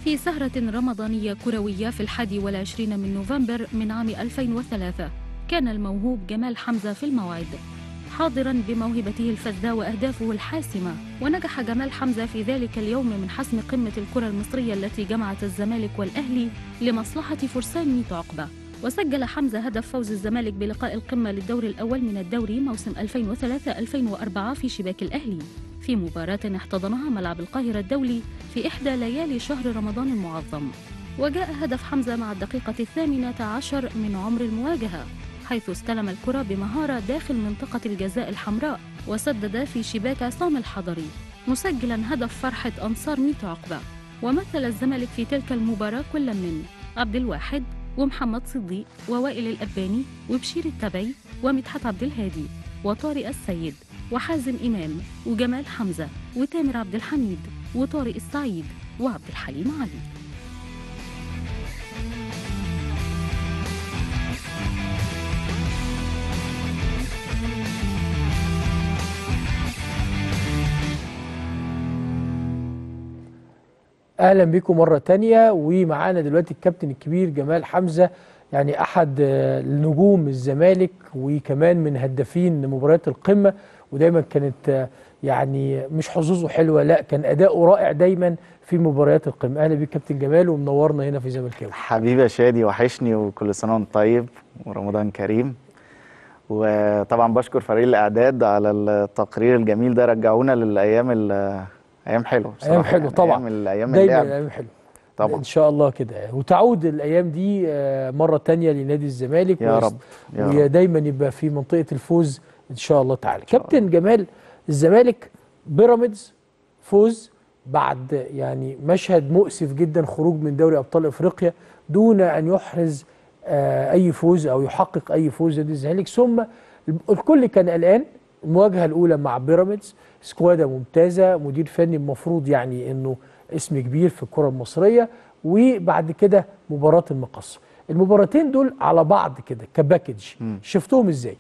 في سهرة رمضانية كروية في الحادي والعشرين من نوفمبر من عام 2003 كان الموهوب جمال حمزة في الموعد حاضرا بموهبته الفذة وأهدافه الحاسمة ونجح جمال حمزة في ذلك اليوم من حسم قمة الكرة المصرية التي جمعت الزمالك والأهلي لمصلحة فرسان ميت عقبة وسجل حمزة هدف فوز الزمالك بلقاء القمة للدور الأول من الدوري موسم 2003-2004 في شباك الأهلي في مباراة احتضنها ملعب القاهرة الدولي في إحدى ليالي شهر رمضان المعظم وجاء هدف حمزة مع الدقيقة الثامنة عشر من عمر المواجهة حيث استلم الكرة بمهارة داخل منطقة الجزاء الحمراء وسدد في شباك عصام الحضري مسجلا هدف فرحة أنصار ميت عقبة ومثل الزمالك في تلك المباراة كل من عبد الواحد ومحمد صديق ووائل الأباني وبشير التبعي ومدحت عبد الهادي وطارق السيد وحازم إمام وجمال حمزة وتامر عبد الحميد وطارق السعيد وعبد الحليم علي اهلا بكم مره تانية ومعانا دلوقتي الكابتن الكبير جمال حمزه يعني احد آه، نجوم الزمالك وكمان من هدافين مباريات القمه ودايما كانت آه، يعني مش حظوظه حلوه لا كان اداؤه رائع دايما في مباريات القمه اهلا بيك كابتن جمال ومنورنا هنا في زملكاوي حبيبي يا شادي وحشني وكل سنه وانت طيب ورمضان كريم وطبعا بشكر فريق الاعداد على التقرير الجميل ده رجعونا للايام ال- ايام حلوه بصراحة ايام حلوه يعني طبعا ايام الايام دايما اللعب ايام حلوه طبعا ان شاء الله كده وتعود الايام دي آه، مره تانية لنادي الزمالك يا ويست- رب يا رب ودايما يبقى في منطقه الفوز ان شاء الله تعالى شاء كابتن جمال الزمالك بيراميدز فوز بعد يعني مشهد مؤسف جدا خروج من دوري ابطال افريقيا دون ان يحرز آه، اي فوز او يحقق اي فوز نادي الزمالك ثم الكل كان قلقان المواجهه الاولى مع بيراميدز سكوادا ممتازه مدير فني المفروض يعني انه اسم كبير في الكره المصريه وبعد كده مباراه المقصه المباراتين دول على بعض كده كباكج مم. شفتهم ازاي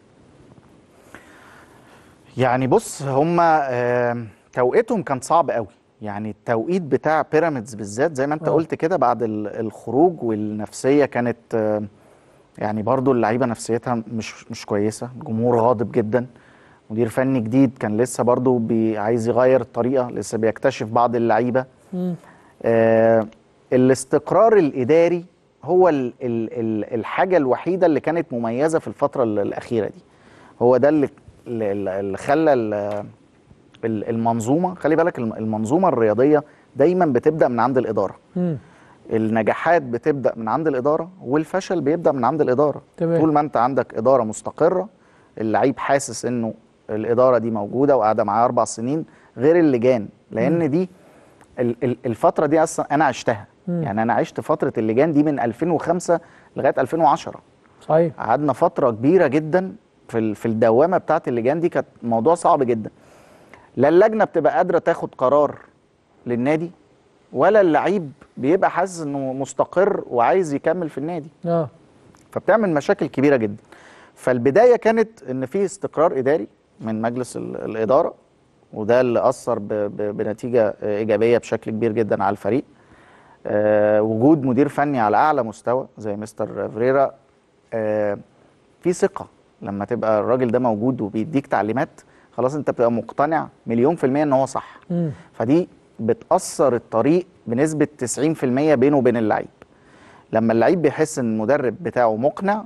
يعني بص هما آم، توقيتهم كان صعب قوي يعني التوقيت بتاع بيراميدز بالذات زي ما انت آه. قلت كده بعد ال- الخروج والنفسيه كانت آم، يعني برضو اللعيبه نفسيتها مش مش كويسه الجمهور غاضب جدا مدير فني جديد كان لسه برضو بي عايز يغير الطريقه لسه بيكتشف بعض اللعيبه آه الاستقرار الاداري هو ال ال ال الحاجه الوحيده اللي كانت مميزه في الفتره ال- الاخيره دي هو ده اللي اللي اللي خلى ال- ال- المنظومه خلي بالك الم- المنظومه الرياضيه دايما بتبدا من عند الاداره مم. النجاحات بتبدا من عند الاداره والفشل بيبدا من عند الاداره تمام. طول ما انت عندك اداره مستقره اللعيب حاسس انه الاداره دي موجوده وقاعده معاه اربع سنين غير اللجان لان دي ال- ال- الفتره دي اصلا انا عشتها مم. يعني انا عشت فتره اللجان دي من 2005 لغايه 2010 صحيح قعدنا فتره كبيره جدا في ال- في الدوامه بتاعه اللجان دي كانت موضوع صعب جدا لا اللجنه بتبقى قادره تاخد قرار للنادي ولا اللعيب بيبقى حاسس انه مستقر وعايز يكمل في النادي اه فبتعمل مشاكل كبيره جدا فالبدايه كانت ان في استقرار اداري من مجلس ال- الاداره وده اللي اثر ب- ب- بنتيجه ايجابيه بشكل كبير جدا على الفريق آه وجود مدير فني على اعلى مستوى زي مستر فريرا آه في ثقه لما تبقى الراجل ده موجود وبيديك تعليمات خلاص انت بتبقى مقتنع مليون في الميه ان هو صح مم. فدي بتأثر الطريق بنسبة 90% بينه وبين اللعيب لما اللعيب بيحس ان المدرب بتاعه مقنع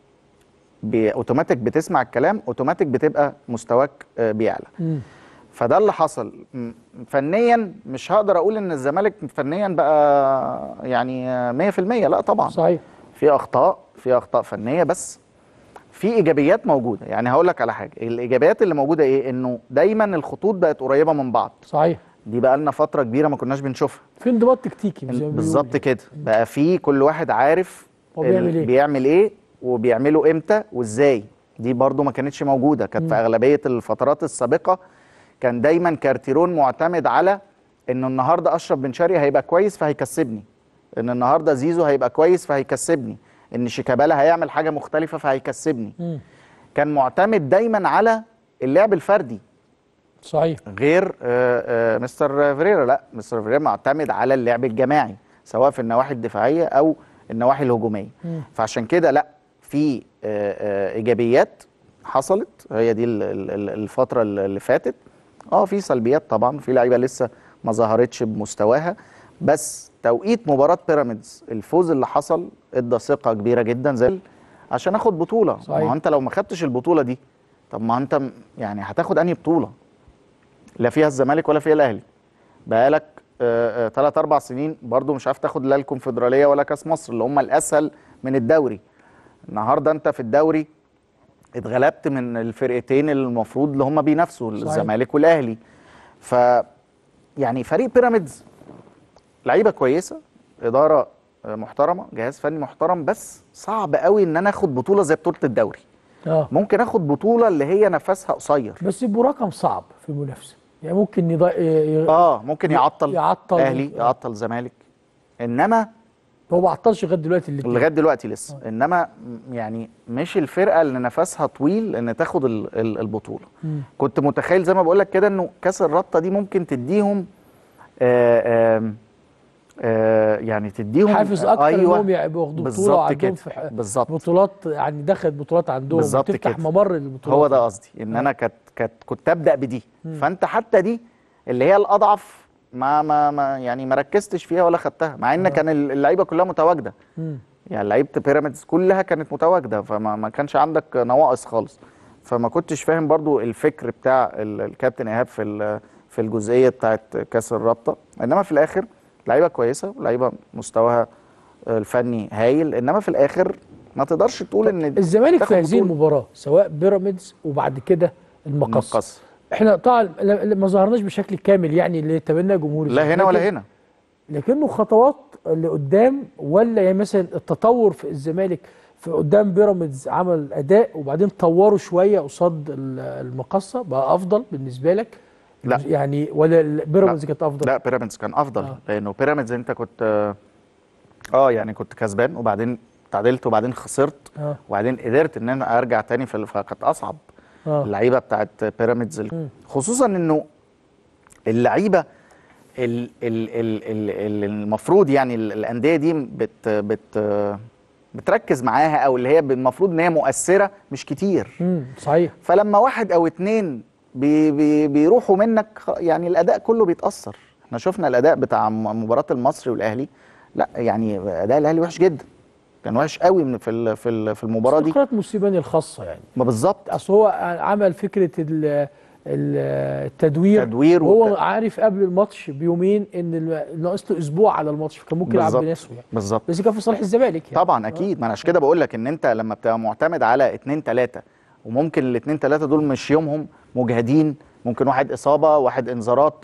بي- اوتوماتيك بتسمع الكلام اوتوماتيك بتبقى مستواك آه، بيعلى مم. فده اللي حصل م- فنيا مش هقدر اقول ان الزمالك فنيا بقى يعني آه، 100% لا طبعا صحيح في اخطاء في اخطاء فنيه بس في ايجابيات موجوده يعني هقول لك على حاجه الايجابيات اللي موجوده ايه انه دايما الخطوط بقت قريبه من بعض صحيح دي بقى لنا فتره كبيره ما كناش بنشوفها في انضباط تكتيكي زي ما بالظبط بيقولوا. كده بقى في كل واحد عارف هو بيعمل ال- إيه. بيعمل ايه وبيعمله امتى وازاي دي برضو ما كانتش موجوده كانت في اغلبيه الفترات السابقه كان دايما كارتيرون معتمد على انه النهارده اشرف بن شرقي هيبقى كويس فهيكسبني ان النهارده زيزو هيبقى كويس فهيكسبني ان شيكابالا هيعمل حاجه مختلفه فهيكسبني مم. كان معتمد دايما على اللعب الفردي صحيح غير آه، آه، مستر فيريرا لا مستر فيريرا معتمد على اللعب الجماعي سواء في النواحي الدفاعيه او النواحي الهجوميه مم. فعشان كده لا في آه، آه، ايجابيات حصلت هي دي ال- ال- ال- الفتره اللي فاتت اه في سلبيات طبعا في لعيبه لسه ما ظهرتش بمستواها بس توقيت مباراه بيراميدز الفوز اللي حصل ادى ثقه كبيره جدا زي عشان اخد بطوله صحيح. ما هو انت لو ما خدتش البطوله دي طب ما انت م- يعني هتاخد انهي بطوله لا فيها الزمالك ولا فيها الاهلي بقالك ثلاث اربع سنين برضو مش عارف تاخد لا الكونفدراليه ولا كاس مصر اللي هم الاسهل من الدوري النهارده انت في الدوري اتغلبت من الفرقتين اللي المفروض اللي هم بينافسوا صحيح. الزمالك والاهلي ف يعني فريق بيراميدز لعيبه كويسه اداره آه، محترمه جهاز فني محترم بس صعب قوي ان انا اخد بطوله زي بطوله الدوري اه ممكن اخد بطوله اللي هي نفسها قصير بس يبقوا رقم صعب في المنافسه يعني ممكن يض... ي... اه ممكن يعطل يعطل. اهلي يعطل زمالك انما هو ما عطلش لغايه دلوقتي الاثنين لغايه دلوقتي لسه انما م- يعني مش الفرقه اللي نفسها طويل ان تاخد ال- ال- البطوله مم. كنت متخيل زي ما بقول لك كده انه كاس الرابطه دي ممكن تديهم آه آه آه يعني تديهم حافز اكتر أيوة انهم يبقوا ياخدوا بطوله بالظبط عندهم كده في ح- بالظبط بطولات يعني دخلت بطولات عندهم بالظبط وتفتح كده. ممر للبطولات هو ده قصدي ان انا كانت كانت كنت ابدا بدي فانت حتى دي اللي هي الاضعف ما ما, ما يعني ما ركزتش فيها ولا خدتها مع ان كان اللعيبه كلها متواجده مم. يعني لعيبه بيراميدز كلها كانت متواجده فما ما كانش عندك نواقص خالص فما كنتش فاهم برضو الفكر بتاع ال- الكابتن ايهاب في ال- في الجزئيه بتاعت كاس الرابطه انما في الاخر لعيبه كويسه لعيبه مستواها الفني هايل انما في الاخر ما تقدرش تقول ان الزمالك تاخد في هذه بطولة. المباراه سواء بيراميدز وبعد كده المقص المقص احنا طبعا ل- ل- ما ظهرناش بشكل كامل يعني اللي تبناه جمهور لا الزمالك. هنا ولا لكن- هنا لكنه خطوات لقدام ولا يعني مثلا التطور في الزمالك في قدام بيراميدز عمل اداء وبعدين طوروا شويه قصاد ال- المقصه بقى افضل بالنسبه لك لا. يعني ولا ال- بيراميدز كانت افضل لا بيراميدز كان افضل آه. آه. لانه بيراميدز انت كنت آه، اه يعني كنت كسبان وبعدين تعادلت وبعدين خسرت اه وبعدين قدرت ان انا ارجع تاني في فكانت اصعب اه اللعيبه بتاعت بيراميدز ال- مم. خصوصا انه اللعيبه ال- ال- ال- ال- ال- المفروض يعني ال- الانديه دي بت بت بتركز معاها او اللي هي المفروض ان هي مؤثره مش كتير امم صحيح فلما واحد او اتنين بي بي بيروحوا منك خ- يعني الاداء كله بيتاثر احنا شفنا الاداء بتاع م- مباراه المصري والاهلي لا يعني اداء الاهلي وحش جدا كان وحش قوي من في ال- في ال- في المباراه دي قرارات موسيماني الخاصه يعني ما بالظبط اصل هو عمل فكره ال- ال- التدوير تدوير وهو وت- عارف قبل الماتش بيومين ان الم- ناقص له اسبوع على الماتش فكان ممكن يلعب بالظبط. بناسه يعني بالظبط بس كان في صالح الزمالك يعني طبعا اكيد ما انا عشان كده بقول لك ان انت لما بتبقى معتمد على اتنين تلاته وممكن الاتنين تلاته دول مش يومهم مجهدين ممكن واحد اصابه واحد انذارات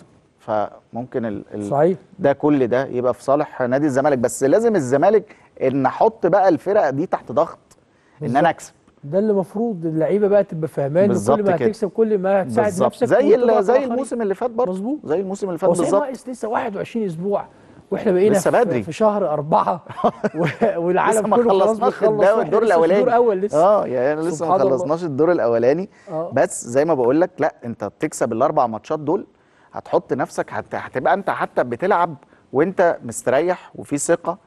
فممكن ال ال صحيح ده كل ده يبقى في صالح نادي الزمالك بس لازم الزمالك ان احط بقى الفرق دي تحت ضغط ان بالظبط. انا اكسب ده اللي المفروض اللعيبه بقى تبقى فاهمان بالظبط وكل ما كده. هتكسب كل ما هتساعد بالظبط نفسك زي وتضغط ال- زي الآخرين. الموسم اللي فات برضه مظبوط. زي الموسم اللي هو فات صحيح بالظبط ناقص لسه 21 اسبوع واحنا بقينا لسه في, بدري. في شهر أربعة و- لسه والعالم ما كله خلاص خلصناش بيخلص الدور, وإحنا الدور لسه في الاولاني الدور الاول لسه اه يعني لسه ما سبحان الله. خلصناش الدور الاولاني آه. بس زي ما بقول لك لا انت بتكسب الاربع ماتشات دول هتحط نفسك هت... هتبقى انت حتى بتلعب وانت مستريح وفي ثقه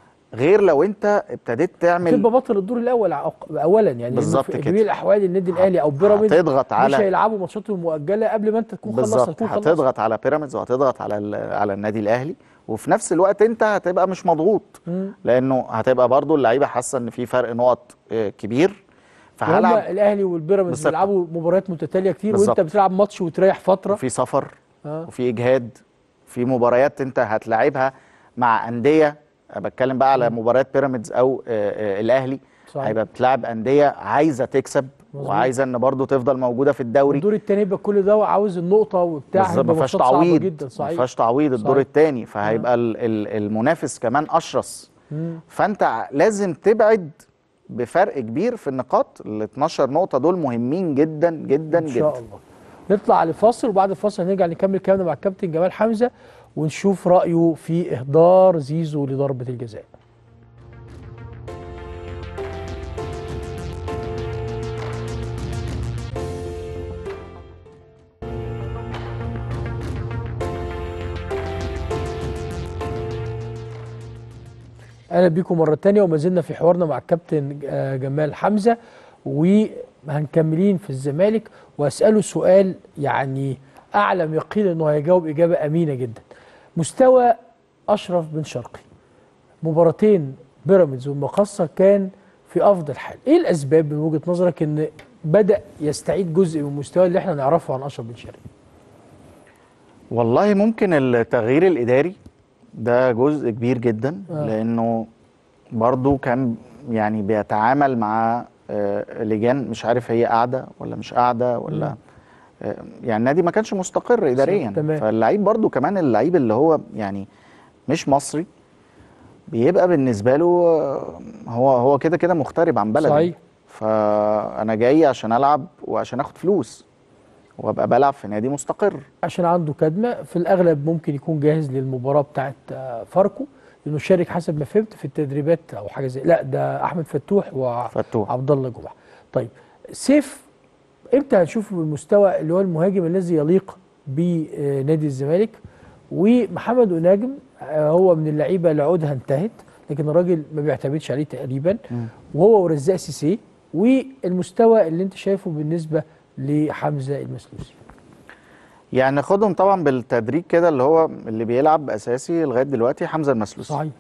غير لو انت ابتديت تعمل تبقى بطل الدور الاول عق- اولا يعني بالظبط في كده. جميع الاحوال النادي الاهلي او بيراميدز هتضغط مش على هيلعبوا ماتشاتهم المؤجله قبل ما انت تكون خلصت بالظبط تكون خلصت هتضغط على بيراميدز وهتضغط على ال... على النادي الاهلي وفي نفس الوقت انت هتبقى مش مضغوط مم. لانه هتبقى برضو اللعيبه حاسه ان في فرق نقط آه، كبير وهم فهلعب الاهلي والبيراميدز بثقة. بيلعبوا مباريات متتاليه كتير بالظبط. وانت بتلعب ماتش وتريح فتره وفي سفر آه. وفي اجهاد في مباريات انت هتلاعبها مع انديه بتكلم بقى على مباريات بيراميدز او آه، آه، الاهلي صحيح. هيبقى بتلعب انديه عايزه تكسب مظبوط. وعايزه ان برضو تفضل موجوده في الدوري الدور الثاني يبقى كل ده عاوز النقطه وبتاع بالظبط ما هيبقى فيهاش ماتشات صعبة تعويض جدا ما صحيح فيهاش تعويض الدور صحيح. الثاني فهيبقى ال- ال- المنافس كمان اشرس مم. فانت ع- لازم تبعد بفرق كبير في النقاط ال 12 نقطه دول مهمين جدا جدا ان جدا شاء الله نطلع لفاصل وبعد الفاصل هنرجع نكمل كلامنا مع الكابتن جمال حمزه ونشوف رايه في اهدار زيزو لضربه الجزاء اهلا بيكم مره تانية وما زلنا في حوارنا مع الكابتن آه، جمال حمزه وهنكملين في الزمالك واساله سؤال يعني اعلم يقين انه هيجاوب اجابه امينه جدا مستوى اشرف بن شرقي مباراتين بيراميدز والمقصه كان في افضل حال ايه الاسباب من وجهه نظرك ان بدا يستعيد جزء من المستوى اللي احنا نعرفه عن اشرف بن شرقي والله ممكن التغيير الاداري ده جزء كبير جدا آه. لانه برضو كان يعني بيتعامل مع آه، لجان مش عارف هي قاعده ولا مش قاعده ولا آه، يعني النادي ما كانش مستقر اداريا تمام. فاللعيب برضو كمان اللعيب اللي هو يعني مش مصري بيبقى بالنسبه له آه، هو هو كده كده مغترب عن بلده صحيح. فانا جاي عشان العب وعشان اخد فلوس وابقى بلعب في نادي مستقر عشان عنده كدمه في الاغلب ممكن يكون جاهز للمباراه بتاعه آه، فاركو لانه شارك حسب ما فهمت في التدريبات او حاجه زي لا ده احمد فتوح فتوح. وعبد الله جمعه طيب سيف امتى هنشوفه بالمستوى اللي هو المهاجم الذي يليق بنادي الزمالك ومحمد أناجم آه، هو من اللعيبه اللي عقودها انتهت لكن الراجل ما بيعتمدش عليه تقريبا وهو ورزاق سيسي والمستوى اللي انت شايفه بالنسبه لحمزه المسلوسي يعني خدهم طبعا بالتدريج كده اللي هو اللي بيلعب اساسي لغايه دلوقتي حمزه المسلوسي صحيح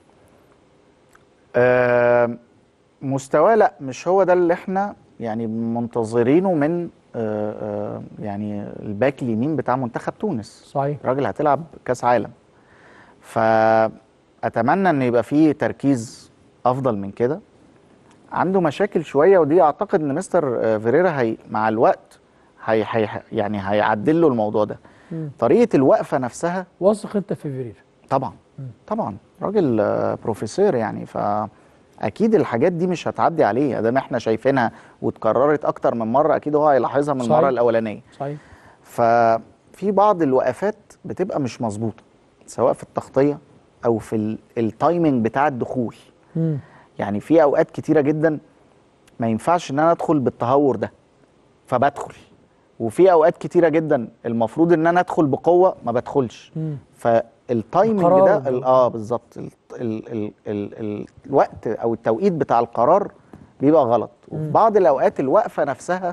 آه مستواه لا مش هو ده اللي احنا يعني منتظرينه من آه آه يعني الباك اليمين بتاع منتخب تونس صحيح راجل هتلعب كاس عالم فاتمنى ان يبقى فيه تركيز افضل من كده عنده مشاكل شويه ودي اعتقد ان مستر آه، فيريرا هي مع الوقت هي هي يعني هيعدل له الموضوع ده مم. طريقه الوقفه نفسها واثق انت في فيريرا طبعا طبعا راجل آه، بروفيسور يعني فاكيد الحاجات دي مش هتعدي عليه ادام احنا شايفينها واتكررت اكتر من مره اكيد هو هيلاحظها من صحيح. المره الاولانيه صحيح ففي بعض الوقفات بتبقى مش مظبوطه سواء في التغطيه او في ال- التايمنج بتاع الدخول مم. يعني في اوقات كتيره جدا ما ينفعش ان انا ادخل بالتهور ده فبدخل وفي اوقات كتيره جدا المفروض ان انا ادخل بقوه ما بدخلش مم. فالتايمنج القرار ده ده. ال- اه بالظبط ال ال ال ال ال الوقت او التوقيت بتاع القرار بيبقى غلط وفي بعض الاوقات الوقفه نفسها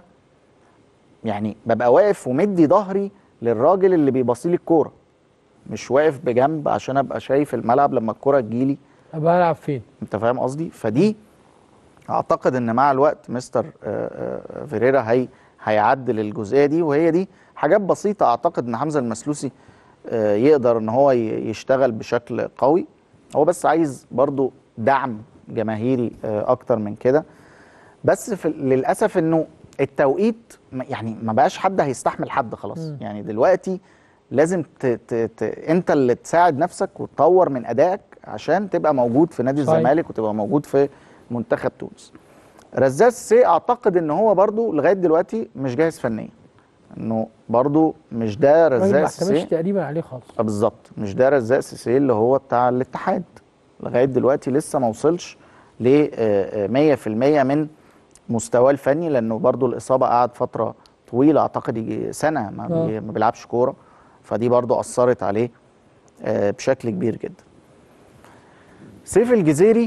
يعني ببقى واقف ومدي ظهري للراجل اللي بيبصيلي الكوره مش واقف بجنب عشان ابقى شايف الملعب لما الكوره تجيلي ابقى العب فين انت فاهم قصدي فدي اعتقد ان مع الوقت مستر آه، آه، فيريرا هي هيعدل الجزئيه دي وهي دي حاجات بسيطه اعتقد ان حمزه المسلوسي آه، يقدر ان هو ي- يشتغل بشكل قوي هو بس عايز برضو دعم جماهيري آه، اكتر من كده بس في للاسف انه التوقيت ما- يعني ما بقاش حد هيستحمل حد خلاص يعني دلوقتي لازم ت ت ت انت اللي تساعد نفسك وتطور من ادائك عشان تبقى موجود في نادي صحيح. الزمالك وتبقى موجود في منتخب تونس رزاق سي اعتقد ان هو برضو لغايه دلوقتي مش جاهز فنيا انه برضو مش ده الراجل ما رزاق اعتمدش سي تقريبا عليه خالص آه بالظبط مش ده رزاق سيسي اللي هو بتاع الاتحاد لغايه دلوقتي لسه ما وصلش ل آه، آه، 100% من مستواه الفني لانه برضو الاصابه قعد فتره طويله اعتقد يجي سنه ما, بي آه. ما بيلعبش كوره فدي برضو اثرت عليه آه، بشكل كبير جدا سيف الجزيري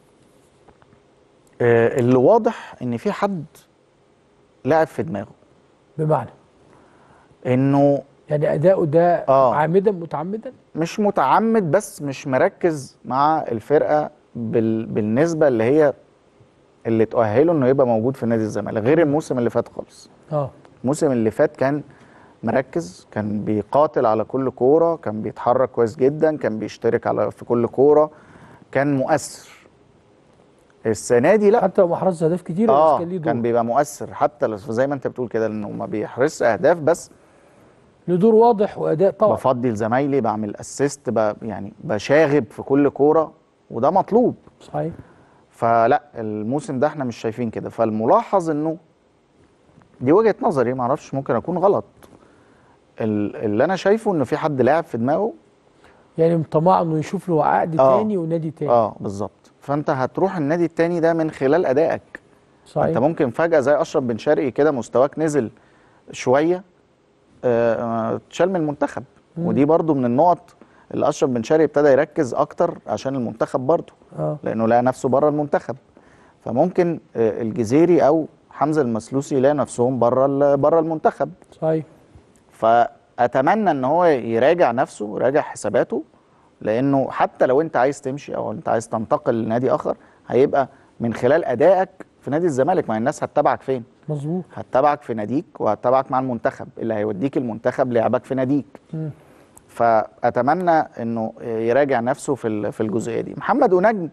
آه، اللي واضح ان في حد لعب في دماغه بمعنى انه يعني اداؤه ده آه. عامدا متعمدا مش متعمد بس مش مركز مع الفرقه بال... بالنسبه اللي هي اللي تؤهله انه يبقى موجود في نادي الزمالك غير الموسم اللي فات خالص اه الموسم اللي فات كان مركز كان بيقاتل على كل كوره كان بيتحرك كويس جدا كان بيشترك على في كل كوره كان مؤثر السنه دي لا حتى لو ما حرزش اهداف كتير بس اه كان ليه كان دور بيبقى مؤثر حتى لو زي ما انت بتقول كده انه ما بيحرزش اهداف بس له دور واضح واداء طبعا بفضي لزمايلي بعمل اسيست ب... يعني بشاغب في كل كوره وده مطلوب صحيح فلا الموسم ده احنا مش شايفين كده فالملاحظ انه دي وجهه نظري معرفش ممكن اكون غلط ال- اللي انا شايفه انه في حد لاعب في دماغه يعني طمع انه يشوف له عقد آه. تاني ونادي تاني اه بالظبط فانت هتروح النادي التاني ده من خلال ادائك صحيح انت ممكن فجاه زي اشرف بن شرقي كده مستواك نزل شويه آه، آه، تشال من المنتخب ودي برضو من النقط اللي اشرف بن شرقي ابتدى يركز اكتر عشان المنتخب برضه اه لانه لقى نفسه بره المنتخب فممكن آه، الجزيري او حمزه المسلوسي يلاقي نفسهم بره بره المنتخب صحيح فاتمنى ان هو يراجع نفسه يراجع حساباته لانه حتى لو انت عايز تمشي او انت عايز تنتقل لنادي اخر هيبقى من خلال ادائك في نادي الزمالك ما الناس هتتابعك فين مظبوط هتتابعك في ناديك وهتتابعك مع المنتخب اللي هيوديك المنتخب لعبك في ناديك مم. فاتمنى انه يراجع نفسه في ال- في الجزئيه دي محمد ونجم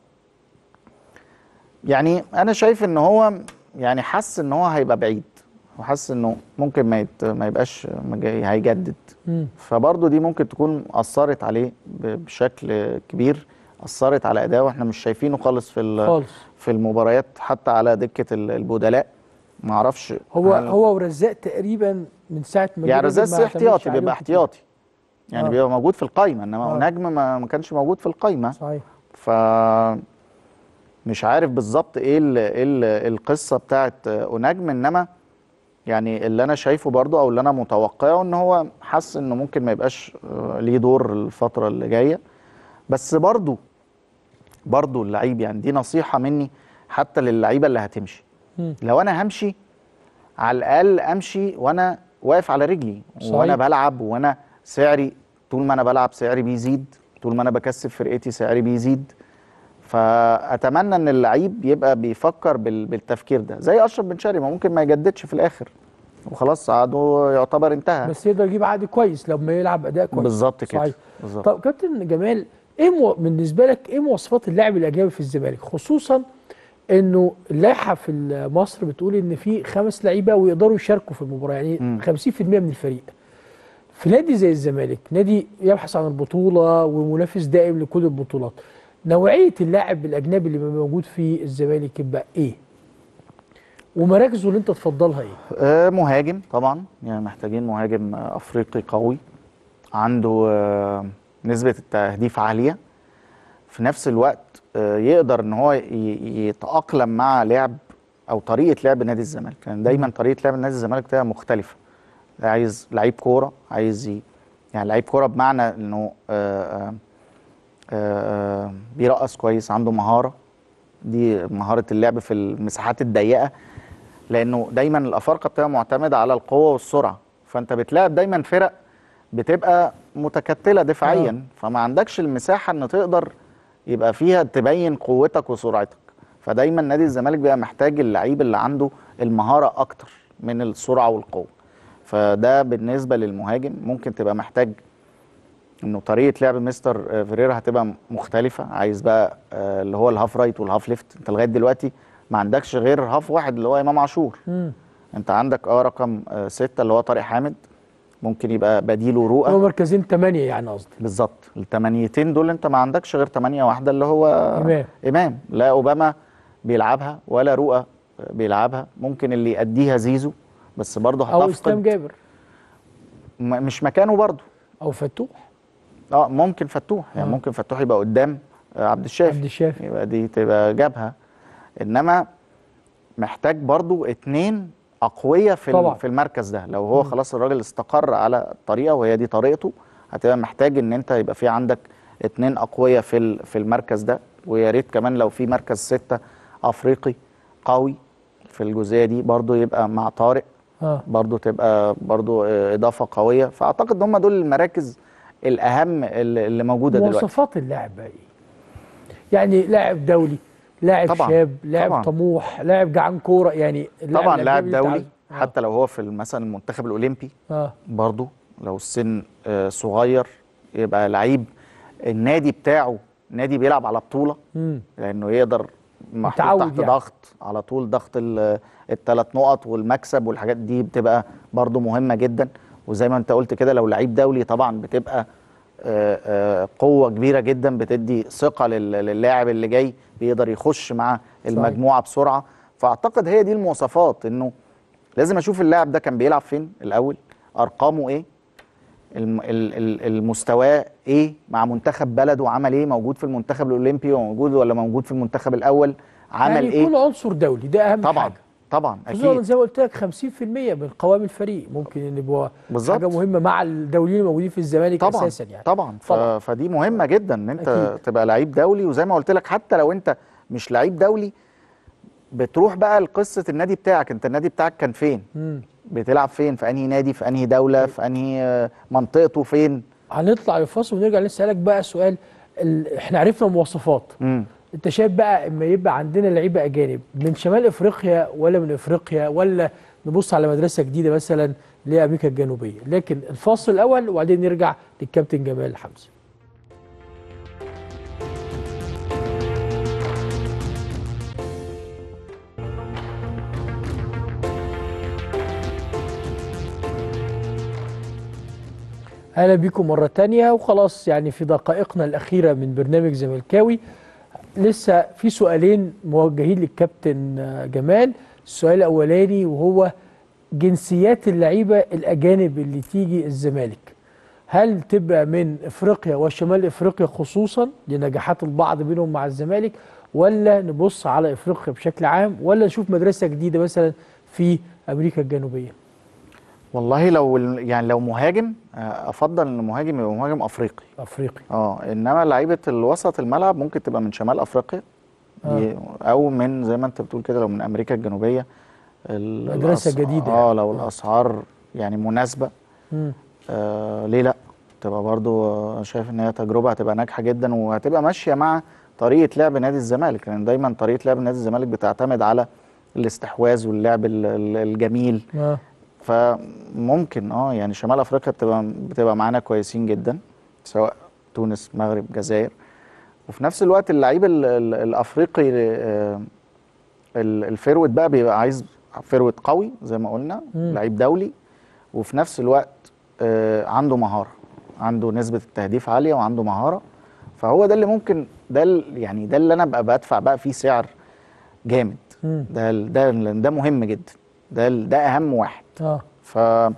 يعني انا شايف ان هو يعني حس ان هو هيبقى بعيد وحس انه ممكن ما يت- ما يبقاش مجا- هيجدد مم. فبرضه دي ممكن تكون اثرت عليه ب- بشكل كبير اثرت على اداؤه احنا مش شايفينه خالص في ال- خالص في المباريات حتى على دكه ال- البدلاء ما اعرفش هو هل- هو ورزاق تقريبا من ساعه ما يعني جه رزاق ما السي اعتمدش احتياطي عليه بيبقى كتير. احتياطي يعني آه. بيبقى موجود في القايمه انما آه. نجم ما, ما كانش موجود في القايمه صحيح ف مش عارف بالظبط ايه ال ايه ال القصه بتاعت اوناجم انما يعني اللي انا شايفه برضو او اللي انا متوقعه ان هو حس انه ممكن ما يبقاش آه، ليه دور الفتره اللي جايه بس برضو برضو اللعيب يعني دي نصيحه مني حتى للعيبه اللي هتمشي مم. لو انا همشي على الاقل امشي وانا واقف على رجلي صحيح. وانا بلعب وانا سعري طول ما انا بلعب سعري بيزيد طول ما انا بكسب فرقتي سعري بيزيد فاتمنى ان اللعيب يبقى بيفكر بال- بالتفكير ده زي اشرف بن شرقي ما ممكن ما يجددش في الاخر وخلاص عقده يعتبر انتهى بس يقدر يجيب عقد كويس لما يلعب اداء كويس بالظبط كده صحيح. بالظبط طب كابتن جمال ايه مو... بالنسبه لك ايه مواصفات اللاعب الاجنبي في الزمالك خصوصا انه اللائحه في مصر بتقول ان في خمس لعيبه ويقدروا يشاركوا في المباراه يعني مم. 50% من الفريق في نادي زي الزمالك نادي يبحث عن البطوله ومنافس دائم لكل البطولات نوعيه اللاعب الاجنبي اللي بيبقى موجود في الزمالك يبقى ايه ومراكزه اللي انت تفضلها ايه آه، مهاجم طبعا يعني محتاجين مهاجم آه، افريقي قوي عنده آه، نسبة التهديف عالية في نفس الوقت آه، يقدر ان هو ي- يتأقلم مع لعب او طريقة لعب نادي الزمالك يعني دايما طريقة لعب نادي الزمالك بتبقى مختلفة عايز لعيب كورة عايز ي- يعني لعيب كورة بمعنى انه آه، آه، آه، بيرقص كويس عنده مهارة دي مهارة اللعب في المساحات الضيقة لانه دايما الافارقه بتبقى معتمده على القوه والسرعه فانت بتلاعب دايما فرق بتبقى متكتله دفاعيا آه. فما عندكش المساحه ان تقدر يبقى فيها تبين قوتك وسرعتك فدايما نادي الزمالك بيبقى محتاج اللعيب اللي عنده المهاره اكتر من السرعه والقوه فده بالنسبه للمهاجم ممكن تبقى محتاج انه طريقه لعب مستر آه، فيريرا هتبقى مختلفه عايز بقى آه، اللي هو الهاف رايت والهاف ليفت انت لغايه دلوقتي ما عندكش غير هاف واحد اللي هو امام عاشور مم. انت عندك اه رقم آه، ستة اللي هو طارق حامد ممكن يبقى بديله هو رؤى مركزين ثمانيه يعني قصدي بالظبط الثمانيتين دول انت ما عندكش غير ثمانية واحده اللي هو إمام. امام لا اوباما بيلعبها ولا رؤى بيلعبها ممكن اللي يأديها زيزو بس برضه او اسلام هتفقد جابر م- مش مكانه برضه او فتوح اه ممكن فتوح يعني آه. ممكن فتوح يبقى قدام آه، عبد الشافي عبد الشافي يبقى دي تبقى جبهه انما محتاج برضو اتنين اقوياء في طبعا. ال- في المركز ده لو هو خلاص الراجل استقر على الطريقه وهي دي طريقته هتبقى محتاج ان انت يبقى في عندك اتنين اقوياء في ال- في المركز ده ويا ريت كمان لو في مركز ستة افريقي قوي في الجزئيه دي برضو يبقى مع طارق اه برضو تبقى برضو آه، اضافه قويه فاعتقد هم دول المراكز الاهم اللي اللي موجوده دلوقتي مواصفات اللاعب بقى ايه يعني لاعب دولي لاعب طبعاً، شاب لاعب طبعاً. طموح لاعب جعان كوره يعني اللاعب طبعا الأجنبي لاعب اللي أنت دولي عايزه. آه. حتى لو هو في مثلا المنتخب الاولمبي اه برضه لو السن آه، صغير يبقى لعيب النادي بتاعه نادي بيلعب على بطوله امم لانه يقدر محطوط متعود تحت يعني. ضغط على طول ضغط الثلاث نقط والمكسب والحاجات دي بتبقى برضه مهمه جدا وزي ما انت قلت كده لو لعيب دولي طبعا بتبقى آه، آه، قوه كبيره جدا بتدي ثقه لل- للاعب اللي جاي بيقدر يخش مع المجموعه بسرعه فاعتقد هي دي المواصفات انه لازم اشوف اللاعب ده كان بيلعب فين الاول ارقامه ايه الم- ال- ال- المستوى ايه مع منتخب بلده عمل ايه موجود في المنتخب الاولمبي وموجود ولا موجود في المنتخب الاول عمل يعني ايه يكون عنصر دولي ده اهم طبعا حاجه طبعا خصوصا اكيد زي ما قلت لك 50% من قوام الفريق ممكن ان يبقى بالظبط. حاجه مهمه مع الدوليين الموجودين في الزمالك طبعا اساسا يعني طبعا, ف... طبعاً. فدي مهمه جدا ان انت أكيد. تبقى لعيب دولي وزي ما قلت لك حتى لو انت مش لعيب دولي بتروح بقى لقصه النادي بتاعك انت النادي بتاعك كان فين مم. بتلعب فين في انهي نادي في انهي دوله في انهي آه، منطقته فين هنطلع لفاصل ونرجع نسالك بقى سؤال ال... احنا عرفنا مواصفات امم انت شايف بقى اما يبقى عندنا لعيبه اجانب من شمال افريقيا ولا من افريقيا ولا نبص على مدرسه جديده مثلا لامريكا الجنوبيه لكن الفاصل الاول وبعدين نرجع للكابتن جمال حمزه اهلا بيكم مره تانية وخلاص يعني في دقائقنا الاخيره من برنامج زملكاوي لسه في سؤالين موجهين للكابتن آه، جمال السؤال الاولاني وهو جنسيات اللعيبه الاجانب اللي تيجي الزمالك هل تبقى من افريقيا وشمال افريقيا خصوصا لنجاحات البعض منهم مع الزمالك ولا نبص على افريقيا بشكل عام ولا نشوف مدرسه جديده مثلا في امريكا الجنوبيه والله لو ال- يعني لو مهاجم آه، افضل ان المهاجم يبقى مهاجم افريقي افريقي اه انما لعيبه الوسط الملعب ممكن تبقى من شمال افريقيا دي- او من زي ما انت بتقول كده لو من امريكا الجنوبيه ال- مدرسة الأس- جديدة اه يعني. لو آه. الاسعار يعني مناسبه مم. آه ليه لا تبقى برضو آه، شايف ان هي تجربه هتبقى ناجحه جدا وهتبقى ماشيه مع طريقه لعب نادي الزمالك لان دايما طريقه لعب نادي الزمالك بتعتمد على الاستحواذ واللعب ال- ال- الجميل اه فممكن اه يعني شمال افريقيا بتبقى بتبقى معانا كويسين جدا سواء تونس مغرب جزائر وفي نفس الوقت اللعيب ال- ال- الافريقي آه، ال- الفيرود بقى بيبقى عايز فيرود قوي زي ما قلنا مم. لعيب دولي وفي نفس الوقت آه، عنده مهاره عنده نسبه التهديف عاليه وعنده مهاره فهو ده اللي ممكن ده ال- يعني ده اللي انا بقى بدفع بقى فيه سعر جامد مم. ده ال- ده ال- ده مهم جدا ده ال- ده اهم واحد اه ف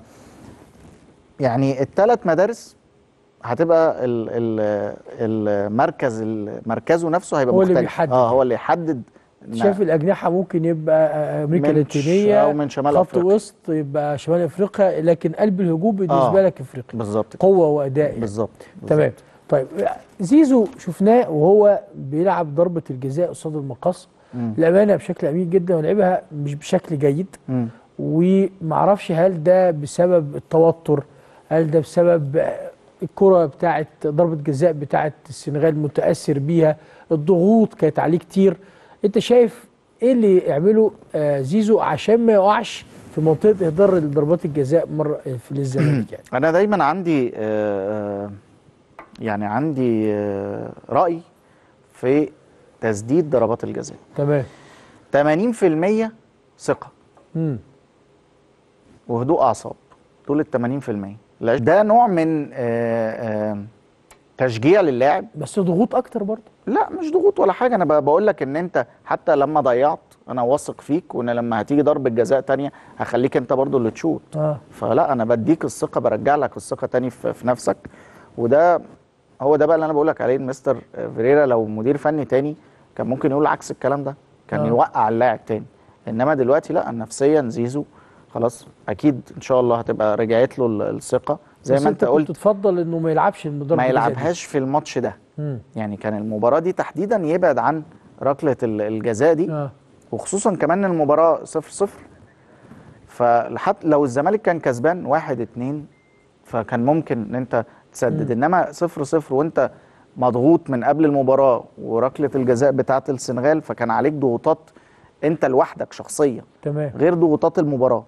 يعني الثلاث مدارس هتبقى ال ال المركز ال- مركزه نفسه هيبقى هو اللي مختلف بيحدد. اه هو اللي يحدد إن شايف الاجنحه ممكن يبقى آه، امريكا من ش- اللاتينيه أو من شمال خط أفريقيا. وسط يبقى شمال افريقيا لكن قلب الهجوم بالنسبه آه. لك افريقيا بالظبط كده. قوه واداء يعني. بالظبط تمام بالظبط. طيب زيزو شفناه وهو بيلعب ضربه الجزاء قصاد المقص مم. الامانه بشكل امين جدا ولعبها مش بشكل جيد مم. ومعرفش هل ده بسبب التوتر هل ده بسبب الكرة بتاعت ضربة جزاء بتاعت السنغال متأثر بيها الضغوط كانت عليه كتير انت شايف ايه اللي يعمله آه، زيزو عشان ما يقعش في منطقة اهدار ضربات الجزاء مرة في الزمالك يعني انا دايما عندي آه، آه، يعني عندي آه، راي في تسديد ضربات الجزاء تمام 80% ثقه مم. وهدوء اعصاب دول ال 80% لا- ده نوع من آه، آه، تشجيع للاعب بس ضغوط اكتر برضه لا مش ضغوط ولا حاجه انا ب- بقول لك ان انت حتى لما ضيعت انا واثق فيك وان لما هتيجي ضربه جزاء تانية هخليك انت برضو اللي تشوط اه فلا انا بديك الثقه برجع لك الثقه تاني في, في نفسك وده هو ده بقى اللي انا بقول لك عليه مستر فيريرا لو مدير فني تاني كان ممكن يقول عكس الكلام ده كان آه. يوقع اللاعب تاني انما دلوقتي لا نفسيا زيزو خلاص اكيد ان شاء الله هتبقى رجعت له ال- الثقه زي بس ما انت كنت قلت تفضل انه ما يلعبش ضربة ما الجزاء دي. يلعبهاش في الماتش ده مم. يعني كان المباراه دي تحديدا يبعد عن ركله ال- الجزاء دي اه وخصوصا كمان المباراه صفر صفر فلحد لو الزمالك كان كسبان واحد اتنين فكان ممكن ان انت تسدد انما صفر صفر وانت مضغوط من قبل المباراه وركله الجزاء بتاعه السنغال فكان عليك ضغوطات انت لوحدك شخصيه تمام غير ضغوطات المباراه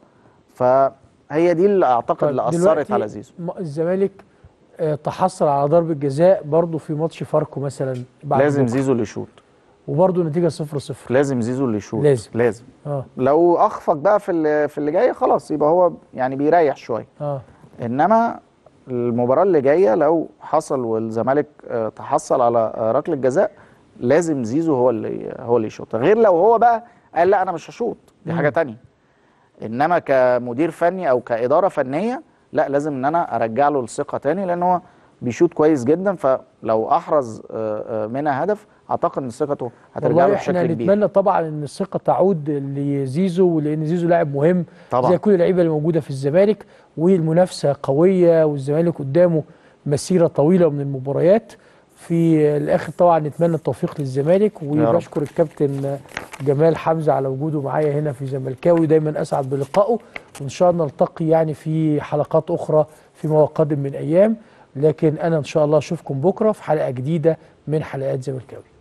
فهي دي اللي اعتقد طيب اللي اثرت دلوقتي على زيزو م- الزمالك آه، تحصل على ضربة جزاء برضه في ماتش فاركو مثلا بعد لازم بكرة. زيزو اللي يشوط وبرضه نتيجة صفر صفر لازم زيزو اللي يشوط لازم. لازم اه لو اخفق بقى في اللي في اللي جاي خلاص يبقى هو يعني بيريح شويه اه انما المباراه اللي جايه لو حصل والزمالك آه، تحصل على آه، ركله جزاء لازم زيزو هو اللي هو اللي يشوط غير لو هو بقى قال لا انا مش هشوط دي حاجه تانية انما كمدير فني او كاداره فنيه لا لازم ان انا ارجع له الثقه تاني لان هو بيشوط كويس جدا فلو احرز آه، آه، منها هدف اعتقد ان ثقته هترجع والله له احنا بشكل كبير نتمنى طبعا ان الثقه تعود لزيزو ولان زيزو لاعب مهم طبعا. زي كل اللعيبه اللي موجوده في الزمالك والمنافسه قويه والزمالك قدامه مسيره طويله من المباريات في الاخر طبعا نتمنى التوفيق للزمالك رب. وبشكر الكابتن جمال حمزه على وجوده معايا هنا في زملكاوي دايما اسعد بلقائه وان شاء الله نلتقي يعني في حلقات اخرى فيما هو قادم من ايام لكن انا ان شاء الله اشوفكم بكره في حلقه جديده من حلقات زملكاوي